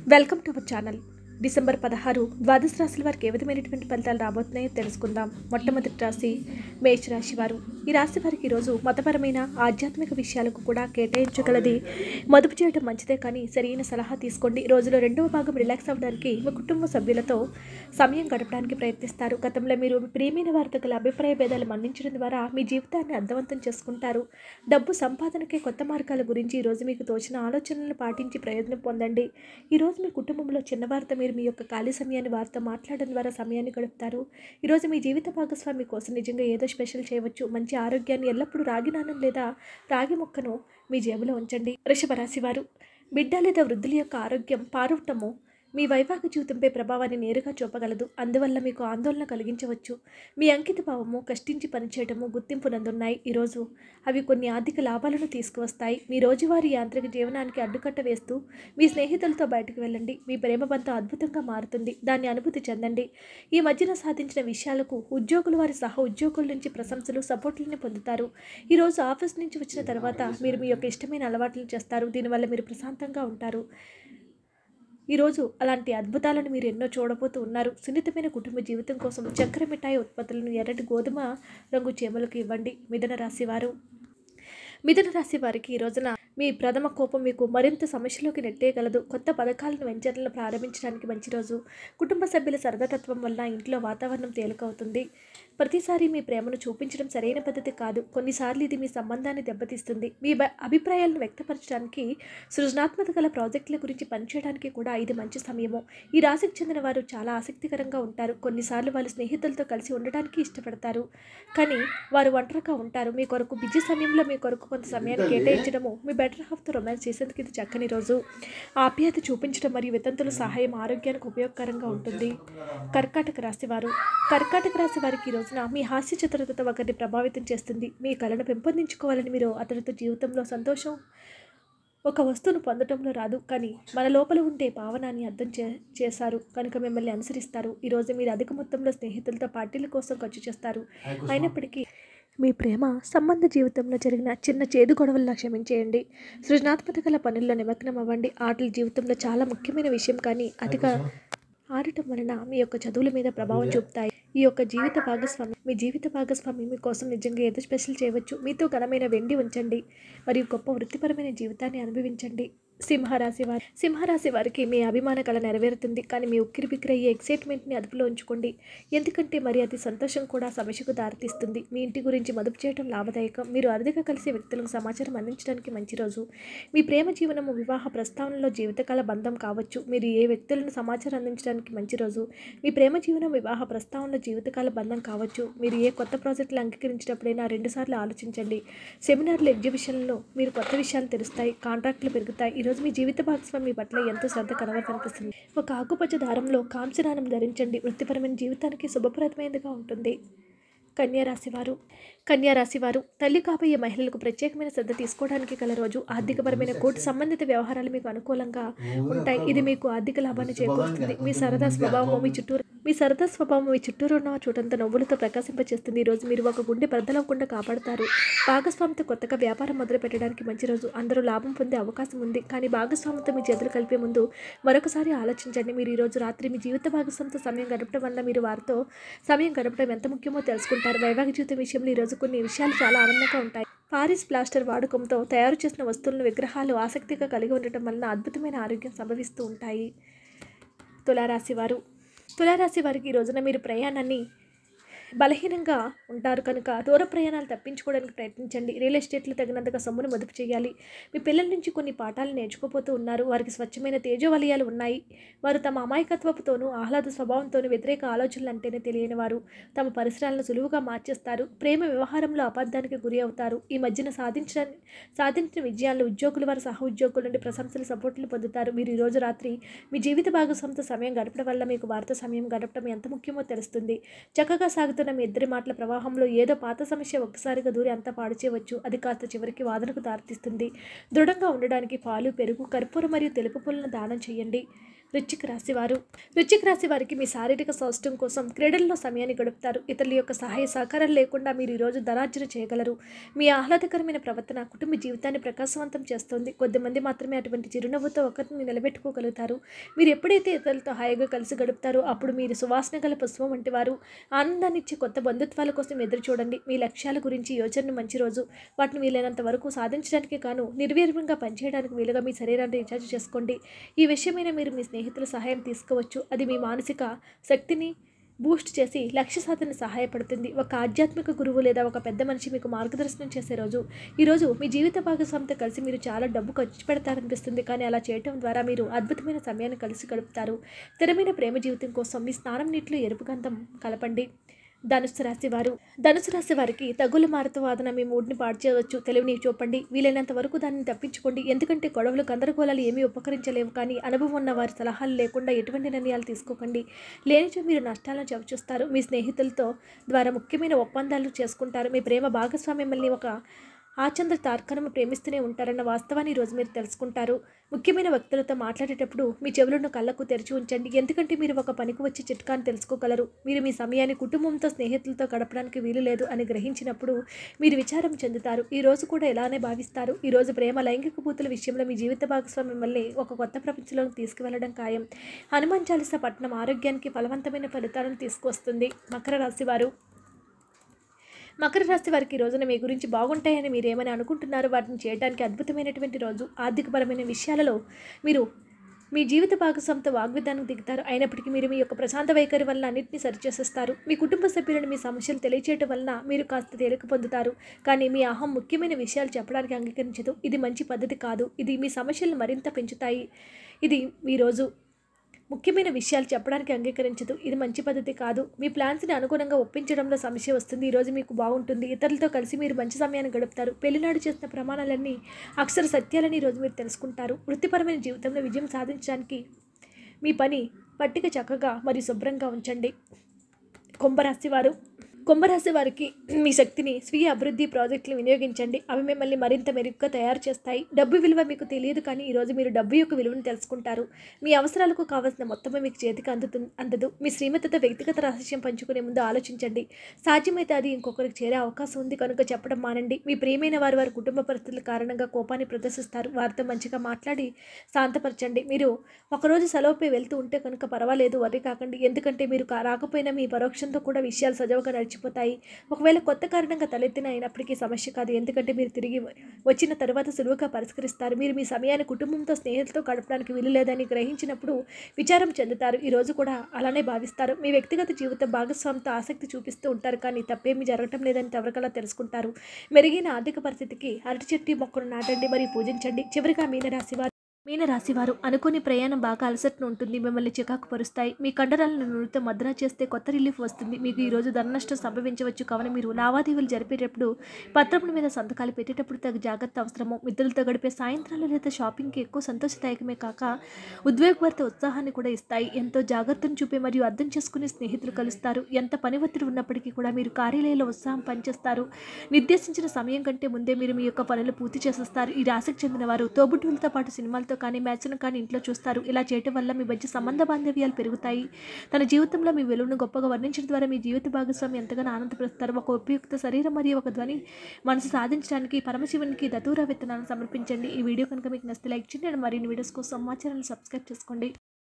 welcome to our channel December పదహారు ద్వాదశ రాశుల వారికి ఏ విధమైనటువంటి ఫలితాలు రాబోతున్నాయో తెలుసుకుందాం మొట్టమొదటి రాశి మేషరాశి వారు ఈ రాశి వారికి ఈరోజు మతపరమైన ఆధ్యాత్మిక విషయాలకు కూడా కేటాయించగలది మదుపు చేయడం మంచిదే కానీ సరైన సలహా తీసుకోండి రోజులో రెండవ భాగం రిలాక్స్ అవ్వడానికి మీ కుటుంబ సభ్యులతో సమయం గడపడానికి ప్రయత్నిస్తారు గతంలో మీరు మీ ప్రియమైన వారితో గల అభిప్రాయ భేదాలు మన్నించడం ద్వారా మీ జీవితాన్ని అర్థవంతం చేసుకుంటారు డబ్బు సంపాదనకే కొత్త మార్గాల గురించి ఈరోజు మీకు తోచిన ఆలోచనలను పాటించి ప్రయోజనం పొందండి ఈరోజు మీ కుటుంబంలో చిన్నవారితో మీరు మీ యొక్క ఖాళీ సమయాన్ని వారితో మాట్లాడడం ద్వారా సమయాన్ని గడుపుతారు ఈరోజు మీ జీవిత భాగస్వామి కోసం నిజంగా ఏదో స్పెషల్ చేయవచ్చు మంచి ఆరోగ్యాన్ని ఎల్లప్పుడూ రాగి నాణం లేదా రాగి మొక్కను మీ జేబులో ఉంచండి వృషభ రాశి వారు బిడ్డ లేదా వృద్ధుల యొక్క ఆరోగ్యం పారవటము మీ వైవాహిక జీవితంపై ప్రభావాన్ని నేరుగా చూపగలదు అందువల్ల మీకు ఆందోళన కలిగించవచ్చు మీ అంకిత భావము కష్టించి పనిచేయడము గుర్తింపునందున్నాయి ఈరోజు అవి కొన్ని ఆర్థిక లాభాలను తీసుకువస్తాయి మీ రోజువారీ యాంత్రిక జీవనానికి అడ్డుకట్ట వేస్తూ మీ స్నేహితులతో బయటకు వెళ్ళండి మీ ప్రేమ బంధం అద్భుతంగా మారుతుంది దాన్ని అనుభూతి చెందండి ఈ మధ్యన సాధించిన విషయాలకు ఉద్యోగులు వారి సహ ఉద్యోగుల నుంచి ప్రశంసలు సపోర్టులను పొందుతారు ఈరోజు ఆఫీస్ నుంచి వచ్చిన తర్వాత మీరు మీ యొక్క ఇష్టమైన అలవాట్లను చేస్తారు దీనివల్ల మీరు ప్రశాంతంగా ఉంటారు ఈరోజు అలాంటి అద్భుతాలను మీరు ఎన్నో చూడబోతూ ఉన్నారు సున్నితమైన కుటుంబ జీవితం కోసం చక్కెర మిఠాయి ఉత్పత్తులను ఎర్రటి గోధుమ రంగు చీమలకు ఇవ్వండి మిథున రాశి వారు మిథున రాశి వారికి ఈ రోజున మీ ప్రథమ కోపం మీకు మరింత సమస్యలోకి నెట్టేయగలదు కొత్త పథకాలను వెంచర్లను ప్రారంభించడానికి మంచి రోజు కుటుంబ సభ్యుల సరదాతత్వం వల్ల ఇంట్లో వాతావరణం తేలికవుతుంది ప్రతిసారి మీ ప్రేమను చూపించడం సరైన పద్ధతి కాదు కొన్నిసార్లు ఇది మీ సంబంధాన్ని దెబ్బతీస్తుంది మీ బ- అభిప్రాయాలను వ్యక్తపరచడానికి సృజనాత్మక గల ప్రాజెక్టుల గురించి పనిచేయడానికి కూడా ఇది మంచి సమయము ఈ రాశికి చెందిన వారు చాలా ఆసక్తికరంగా ఉంటారు కొన్నిసార్లు వాళ్ళు స్నేహితులతో కలిసి ఉండడానికి ఇష్టపడతారు కానీ వారు ఒంటరిగా ఉంటారు మీ కొరకు బిజీ సమయంలో మీ కొరకు కొంత సమయాన్ని కేటాయించడము మీ బెటర్ హాఫ్తో రొమాన్స్ చేసేందుకు ఇది చక్కని రోజు ఆప్యాయత చూపించడం మరియు వితంతుల సహాయం ఆరోగ్యానికి ఉపయోగకరంగా ఉంటుంది కర్కాటక రాశి వారు కర్కాటక రాశి వారికి ఈ రోజున మీ హాస్య చతురతతో ఒకరిని ప్రభావితం చేస్తుంది మీ కళను పెంపొందించుకోవాలని మీరు అతనితో జీవితంలో సంతోషం ఒక వస్తువును పొందటంలో రాదు కానీ మన లోపల ఉండే భావనాన్ని అర్థం చే చేశారు కనుక మిమ్మల్ని అనుసరిస్తారు ఈరోజు మీరు అధిక మొత్తంలో స్నేహితులతో పార్టీల కోసం ఖర్చు చేస్తారు అయినప్పటికీ మీ ప్రేమ సంబంధ జీవితంలో జరిగిన చిన్న చేదు గొడవలను క్షమించేయండి సృజనాత్మక గల పనుల్లో నిమగ్నం అవ్వండి ఆటలు జీవితంలో చాలా ముఖ్యమైన విషయం కానీ అతిగా ఆడటం వలన మీ యొక్క చదువుల మీద ప్రభావం చూపుతాయి ఈ యొక్క జీవిత భాగస్వామి మీ జీవిత భాగస్వామి మీ కోసం నిజంగా ఏదో స్పెషల్ చేయవచ్చు మీతో ఘనమైన వెండి ఉంచండి మరియు గొప్ప వృత్తిపరమైన జీవితాన్ని అనుభవించండి సింహరాశి వారి సింహరాశి వారికి మీ అభిమాన కళ నెరవేరుతుంది కానీ మీ ఉక్కిరి బిక్కిరి అయ్యే ఎక్సైట్మెంట్ని అదుపులో ఉంచుకోండి ఎందుకంటే మరి అది సంతోషం కూడా సమస్యకు దారితీస్తుంది మీ ఇంటి గురించి మదుపు చేయడం లాభదాయకం మీరు అరుదుగా కలిసే వ్యక్తులకు సమాచారం అందించడానికి మంచి రోజు మీ ప్రేమ జీవనము వివాహ ప్రస్తావనలో జీవితకాల బంధం కావచ్చు మీరు ఏ వ్యక్తులను సమాచారం అందించడానికి మంచి రోజు మీ ప్రేమ జీవనం వివాహ ప్రస్తావనలో జీవితకాల బంధం కావచ్చు మీరు ఏ కొత్త ప్రాజెక్టులు అంగీకరించినప్పుడైనా రెండుసార్లు ఆలోచించండి సెమినార్లు ఎగ్జిబిషన్లో మీరు కొత్త విషయాలు తెలుస్తాయి కాంట్రాక్టులు పెరుగుతాయి ఈరోజు మీ జీవిత భాగస్వామి పట్ల ఎంతో శ్రద్ధ కనబడుతుంది ఒక ఆకుపచ్చ దారంలో కాంస్యనానం ధరించండి వృత్తిపరమైన జీవితానికి శుభప్రదమైనదిగా ఉంటుంది కన్యారాశి వారు కన్యారాశి వారు తల్లి కాబోయే మహిళలకు ప్రత్యేకమైన శ్రద్ధ తీసుకోవడానికి గల రోజు ఆర్థికపరమైన కోర్టు సంబంధిత వ్యవహారాలు మీకు అనుకూలంగా ఉంటాయి ఇది మీకు ఆర్థిక లాభాన్ని చేకూరుస్తుంది మీ సరదా స్వభావం మీ చుట్టూరు మీ సరదా స్వభావం మీ చుట్టూరు ఉన్న చూడంత నవ్వులతో ప్రకాశింపచేస్తుంది ఈ రోజు మీరు ఒక గుండె బద్దలవకుండా కాపాడతారు భాగస్వామితో కొత్తగా వ్యాపారం మొదలు పెట్టడానికి మంచి రోజు అందరూ లాభం పొందే అవకాశం ఉంది కానీ భాగస్వామితో మీ చేతులు కలిపే ముందు మరొకసారి ఆలోచించండి మీరు ఈ రోజు రాత్రి మీ జీవిత భాగస్వామితో సమయం గడపడం వల్ల మీరు వారితో సమయం గడపడం ఎంత ముఖ్యమో తెలుసుకుంటారు వైవాహిక జీవితం విషయంలో ఈరోజు కొన్ని విషయాలు చాలా ఆనందంగా ఉంటాయి పారిస్ ప్లాస్టర్ వాడకంతో తయారు చేసిన వస్తువులను విగ్రహాలు ఆసక్తిగా కలిగి ఉండటం వలన అద్భుతమైన ఆరోగ్యం సంభవిస్తూ ఉంటాయి తులారాశి వారు తులారాశి వారికి ఈ రోజున మీరు ప్రయాణాన్ని బలహీనంగా ఉంటారు కనుక దూర ప్రయాణాలు తప్పించుకోవడానికి ప్రయత్నించండి రియల్ ఎస్టేట్లు తగినంతగా సొమ్మును మదుపు చేయాలి మీ పిల్లల నుంచి కొన్ని పాఠాలు నేర్చుకోపోతూ ఉన్నారు వారికి స్వచ్ఛమైన తేజోవలయాలు ఉన్నాయి వారు తమ అమాయకత్వపుతోనూ ఆహ్లాద స్వభావంతోనూ వ్యతిరేక ఆలోచనలు అంటేనే తెలియని వారు తమ పరిసరాలను సులువుగా మార్చేస్తారు ప్రేమ వ్యవహారంలో అబద్ధానికి గురి అవుతారు ఈ మధ్యన సాధించిన సాధించిన విజయాలు ఉద్యోగులు వారి సహ ఉద్యోగుల నుండి ప్రశంసలు సపోర్టులు పొందుతారు మీరు ఈ రోజు రాత్రి మీ జీవిత భాగస్వామితో సమయం గడపడం వల్ల మీకు వారితో సమయం గడపడం ఎంత ముఖ్యమో తెలుస్తుంది చక్కగా సాగుతున్న మీ ఇద్దరి మాటల ప్రవాహంలో ఏదో పాత సమస్య ఒక్కసారిగా దూరి అంతా పాడు చేయవచ్చు అది కాస్త చివరికి వాదనకు దారితీస్తుంది దృఢంగా ఉండడానికి పాలు పెరుగు కర్పూరం మరియు తెలుపు పుల్లను దానం చేయండి వృశ్చిక రాశి వారు వృశ్చిక రాశి వారికి మీ శారీరక సౌష్ఠం కోసం క్రీడల్లో సమయాన్ని గడుపుతారు ఇతరుల యొక్క సహాయ సహకారం లేకుండా మీరు ఈరోజు ధనార్జన చేయగలరు మీ ఆహ్లాదకరమైన ప్రవర్తన కుటుంబ జీవితాన్ని ప్రకాశవంతం చేస్తుంది కొద్దిమంది మాత్రమే అటువంటి చిరునవ్వుతో ఒకరిని నిలబెట్టుకోగలుగుతారు మీరు ఎప్పుడైతే ఇతరులతో హాయిగా కలిసి గడుపుతారో అప్పుడు మీరు సువాసన గల పుష్పం వంటి వారు ఆనందాన్ని ఇచ్చే కొత్త బంధుత్వాల కోసం ఎదురు చూడండి మీ లక్ష్యాల గురించి యోచన మంచి రోజు వాటిని వీలైనంత వరకు సాధించడానికి గాను నిర్వీర్యంగా పనిచేయడానికి వీలుగా మీ శరీరాన్ని రీఛార్జ్ చేసుకోండి ఈ విషయమైన మీరు మీ స్నేహితుల సహాయం తీసుకోవచ్చు అది మీ మానసిక శక్తిని బూస్ట్ చేసి లక్ష్య సాధన సహాయపడుతుంది ఒక ఆధ్యాత్మిక గురువు లేదా ఒక పెద్ద మనిషి మీకు మార్గదర్శనం చేసే రోజు ఈరోజు మీ జీవిత భాగస్వామితో కలిసి మీరు చాలా డబ్బు ఖర్చు పెడతారనిపిస్తుంది కానీ అలా చేయటం ద్వారా మీరు అద్భుతమైన సమయాన్ని కలిసి గడుపుతారు స్థిరమైన ప్రేమ జీవితం కోసం మీ స్నానం నీటిలో ఎరుపు గంధం కలపండి ధనుసు రాశి వారు ధనుసు రాశి వారికి తగుల మారుత వాదన మీ మూడ్ని పాడు చేయవచ్చు తెలివిని చూపండి వీలైనంత వరకు దానిని తప్పించుకోండి ఎందుకంటే గొడవలు గందరగోళాలు ఏమీ ఉపకరించలేవు కానీ అనుభవం ఉన్న వారి సలహాలు లేకుండా ఎటువంటి నిర్ణయాలు తీసుకోకండి లేనిచో మీరు నష్టాలను చవిచూస్తారు మీ స్నేహితులతో ద్వారా ముఖ్యమైన ఒప్పందాలు చేసుకుంటారు మీ ప్రేమ భాగస్వామి మిమ్మల్ని ఒక ఆచంద్ర తార్కణము ప్రేమిస్తూనే ఉంటారన్న వాస్తవాన్ని ఈరోజు మీరు తెలుసుకుంటారు ముఖ్యమైన వ్యక్తులతో మాట్లాడేటప్పుడు మీ చెవులను కళ్ళకు తెరిచి ఉంచండి ఎందుకంటే మీరు ఒక పనికి వచ్చి చిట్కాని తెలుసుకోగలరు మీరు మీ సమయాన్ని కుటుంబంతో స్నేహితులతో గడపడానికి వీలు లేదు అని గ్రహించినప్పుడు మీరు విచారం చెందుతారు ఈ రోజు కూడా ఇలానే భావిస్తారు ఈ రోజు ప్రేమ లైంగిక బూతుల విషయంలో మీ జీవిత భాగస్వామి మిమ్మల్ని ఒక కొత్త ప్రపంచంలోకి తీసుకువెళ్ళడం ఖాయం హనుమాన్ చాలీస పట్టణం ఆరోగ్యానికి ఫలవంతమైన ఫలితాలను తీసుకొస్తుంది మకర రాశి వారు మకర రాశి వారికి ఈ రోజున మీ గురించి బాగుంటాయని మీరు ఏమని అనుకుంటున్నారు వాటిని చేయడానికి అద్భుతమైనటువంటి రోజు ఆర్థికపరమైన విషయాలలో మీరు మీ జీవిత భాగస్వామితో వాగ్విధానికి దిగుతారు అయినప్పటికీ మీరు మీ యొక్క ప్రశాంత వైఖరి వల్ల అన్నింటినీ సరిచేసేస్తారు మీ కుటుంబ సభ్యులను మీ సమస్యలు తెలియచేయటం వలన మీరు కాస్త తేలిక పొందుతారు కానీ మీ అహం ముఖ్యమైన విషయాలు చెప్పడానికి అంగీకరించదు ఇది మంచి పద్ధతి కాదు ఇది మీ సమస్యలను మరింత పెంచుతాయి ఇది ఈరోజు ముఖ్యమైన విషయాలు చెప్పడానికి అంగీకరించదు ఇది మంచి పద్ధతి కాదు మీ ప్లాన్స్ని అనుగుణంగా ఒప్పించడంలో సమస్య వస్తుంది ఈరోజు మీకు బాగుంటుంది ఇతరులతో కలిసి మీరు మంచి సమయాన్ని గడుపుతారు పెళ్లినాడు చేసిన ప్రమాణాలన్నీ అక్షర సత్యాలని ఈరోజు మీరు తెలుసుకుంటారు వృత్తిపరమైన జీవితంలో విజయం సాధించడానికి మీ పని పట్టిక చక్కగా మరియు శుభ్రంగా ఉంచండి కుంభరాశి వారు కుంభరాశి వారికి మీ శక్తిని స్వీయ అభివృద్ధి ప్రాజెక్టులు వినియోగించండి అవి మిమ్మల్ని మరింత మెరుగ్గా తయారు చేస్తాయి డబ్బు విలువ మీకు తెలియదు కానీ ఈరోజు మీరు డబ్బు యొక్క విలువను తెలుసుకుంటారు మీ అవసరాలకు కావాల్సిన మొత్తమే మీకు చేతికి అందుతు అందదు మీ శ్రీమతితో వ్యక్తిగత రహస్యం పంచుకునే ముందు ఆలోచించండి సాధ్యమైతే అది ఇంకొకరికి చేరే అవకాశం ఉంది కనుక చెప్పడం మానండి మీ ప్రియమైన వారు వారి కుటుంబ పరిస్థితుల కారణంగా కోపాన్ని ప్రదర్శిస్తారు వారితో మంచిగా మాట్లాడి శాంతపరచండి మీరు ఒకరోజు సెలవుపై వెళ్తూ ఉంటే కనుక పర్వాలేదు వరి కాకండి ఎందుకంటే మీరు కా- రాకపోయినా మీ పరోక్షంతో కూడా విషయాలు సజావుగా నడిచిపోతాయి ఒకవేళ కొత్త కారణంగా తలెత్తిన అయినప్పటికీ సమస్య కాదు ఎందుకంటే మీరు తిరిగి వచ్చిన తర్వాత సులువుగా పరిష్కరిస్తారు మీరు మీ సమయాన్ని కుటుంబంతో స్నేహితులతో గడపడానికి వీలు లేదని గ్రహించినప్పుడు విచారం చెందుతారు ఈ రోజు కూడా అలానే భావిస్తారు మీ వ్యక్తిగత జీవిత భాగస్వామితో ఆసక్తి చూపిస్తూ ఉంటారు కానీ తప్పేమీ జరగటం లేదని ఎవరికలా తెలుసుకుంటారు మెరుగైన ఆర్థిక పరిస్థితికి అరటి చెట్టు మొక్కను నాటండి మరియు పూజించండి చివరిగా మీనరాశి వారు మీనరాశి వారు అనుకోని ప్రయాణం బాగా అలసటను ఉంటుంది మిమ్మల్ని చికాకు పరుస్తాయి మీ కండరాలను నూనెతో మద్రా చేస్తే కొత్త రిలీఫ్ వస్తుంది మీకు ఈ రోజు ధన నష్టం సంభవించవచ్చు కావున మీరు లావాదేవీలు జరిపేటప్పుడు పత్రముల మీద సంతకాలు పెట్టేటప్పుడు తగు జాగ్రత్త అవసరము మిత్రులతో గడిపే సాయంత్రాలు లేదా షాపింగ్కి ఎక్కువ సంతోషదాయకమే కాక ఉద్వేగభరిత ఉత్సాహాన్ని కూడా ఇస్తాయి ఎంతో జాగ్రత్తను చూపే మరియు అర్థం చేసుకునే స్నేహితులు కలుస్తారు ఎంత పని ఒత్తిడి ఉన్నప్పటికీ కూడా మీరు కార్యాలయంలో ఉత్సాహం పనిచేస్తారు నిర్దేశించిన సమయం కంటే ముందే మీరు మీ యొక్క పనులు పూర్తి చేసేస్తారు ఈ రాశికి చెందిన వారు తోబుట్టువులతో పాటు సినిమాలతో కానీ మ్యాచ్ను కానీ ఇంట్లో చూస్తారు ఇలా చేయటం వల్ల మీ మధ్య సంబంధ బాంధవ్యాలు పెరుగుతాయి తన జీవితంలో మీ విలువను గొప్పగా వర్ణించడం ద్వారా మీ జీవిత భాగస్వామి ఎంతగానో ఆనందపరుస్తారు ఒక ఉపయుక్త శరీరం మరియు ఒక ధ్వని మనసు సాధించడానికి పరమశివునికి దతూరా విత్తనాలను సమర్పించండి ఈ వీడియో కనుక మీకు నచ్చితే లైక్ చేయండి మరిన్ని వీడియోస్ కోసం మా ఛానల్ సబ్స్క్రైబ్ చేసుకోండి